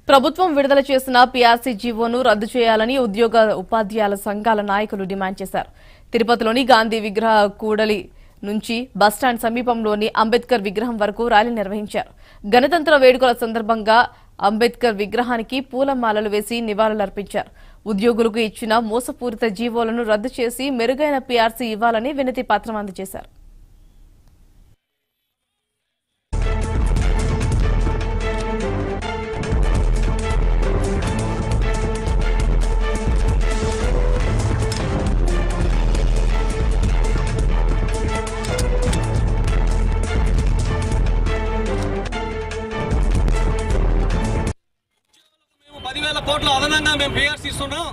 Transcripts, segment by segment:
ప్రభుత్వం విడుదల చేసిన పీఆర్సీ జీవోను రద్దు చేయాలని ఉద్యోగ ఉపాధ్యాయుల సంఘాల నాయకులు డిమాండ్ చేశారు తిరుపతిలోని గాంధీ విగ్రహ కూడలి నుంచి బస్టాండ్ సమీపంలోని అంబేద్కర్ విగ్రహం వరకు ర్యాలీ నిర్వహించారు గణతంత్ర వేడుకల సందర్భంగా అంబేద్కర్ విగ్రహానికి పూలమాలలు వేసి నివాళులర్పించారు ఉద్యోగులకు ఇచ్చిన మోసపూరిత జీవోలను రద్దు చేసి మెరుగైన పీఆర్సీ ఇవ్వాలని వినతి పత్రం అందజేశారు మేము పదివేల కోట్ల అదనంగా మేము పిఆర్సీ ఇస్తున్నాం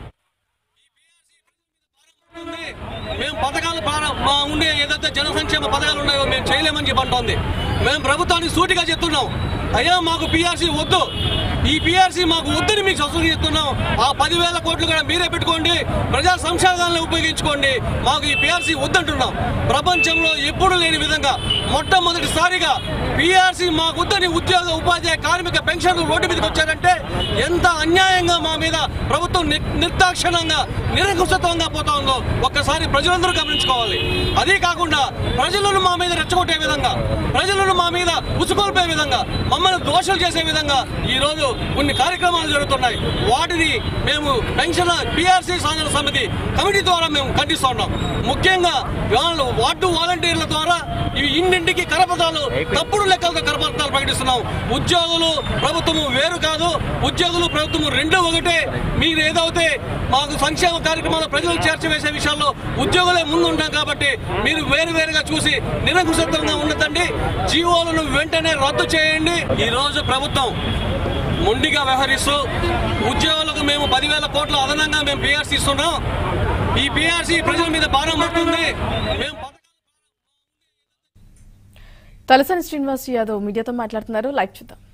ఉంది. మేము పథకాలు ప్రారం- మా ఉండే ఏదైతే జన సంక్షేమ పథకాలు ఉన్నాయో మేము చేయలేమని చెప్పి అంటోంది మేము ప్రభుత్వానికి సూటిగా చెప్తున్నాం అయ్యా మాకు పిఆర్సీ వద్దు ఈ పిఆర్సీ మాకు వద్దని మీకు సబ్సిడీ ఇస్తున్నాం ఆ పదివేల కోట్లు కూడా మీరే పెట్టుకోండి ప్రజా సంక్షేమాలను ఉపయోగించుకోండి మాకు ఈ పిఆర్సీ వద్దంటున్నాం ప్రపంచంలో ఎప్పుడూ లేని విధంగా మొట్టమొదటిసారిగా పిఆర్సీ మాకు వద్దని ఉద్యోగ ఉపాధ్యాయ కార్మిక పెన్షన్లు రోడ్డు మీదకి వచ్చారంటే ఎంత అన్యాయంగా మా మీద ప్రభుత్వం ని- నిర్దాక్షిణంగా నిరంకుశత్వంగా పోతా ఉందో ఒక్కసారి ప్రజలందరూ గమనించుకోవాలి అదే కాకుండా ప్రజలను మా మీద రెచ్చగొట్టే విధంగా ప్రజలను మా మీద ఉసుకొల్పే విధంగా మమ్మల్ని దోషులు చేసే విధంగా ఈ రోజు కొన్ని కార్యక్రమాలు జరుగుతున్నాయి వాటిని మేము పెన్షన్ పిఆర్సీ సాధన సమితి కమిటీ ద్వారా మేము ఖండిస్తున్నాం ముఖ్యంగా వాళ్ళు వార్డు వాలంటీర్ల ద్వారా ఇవి ఇంటింటికి కరపత్రాలు తప్పుడు లెక్కలతో కరపత్రాలు ప్రకటిస్తున్నాం ఉద్యోగులు ప్రభుత్వము వేరు కాదు ఉద్యోగులు ప్రభుత్వము రెండు ఒకటే మీరు ఏదైతే మాకు సంక్షేమ కార్యక్రమాలు ప్రజలకు చేర్చివేసే విషయాల్లో ఉద్యోగులే ముందు ఉంటాం కాబట్టి మీరు వేరు వేరుగా చూసి నిరంకుశత్వంగా ఉండదండి జీవోలను వెంటనే రద్దు చేయండి ఈ రోజు ప్రభుత్వం మొండిగా వ్యవహరిస్తూ ఉద్యోగులకు మేము పదివేల కోట్ల అదనంగా మేము పిఆర్సీ ఇస్తున్నాం ఈ పిఆర్సీ ప్రజల మీద భారం పడుతుంది మేము పథకాలు తలసాని శ్రీనివాస్ యాదవ్ మీడియాతో మాట్లాడుతున్నారు లైవ్ చూద్దాం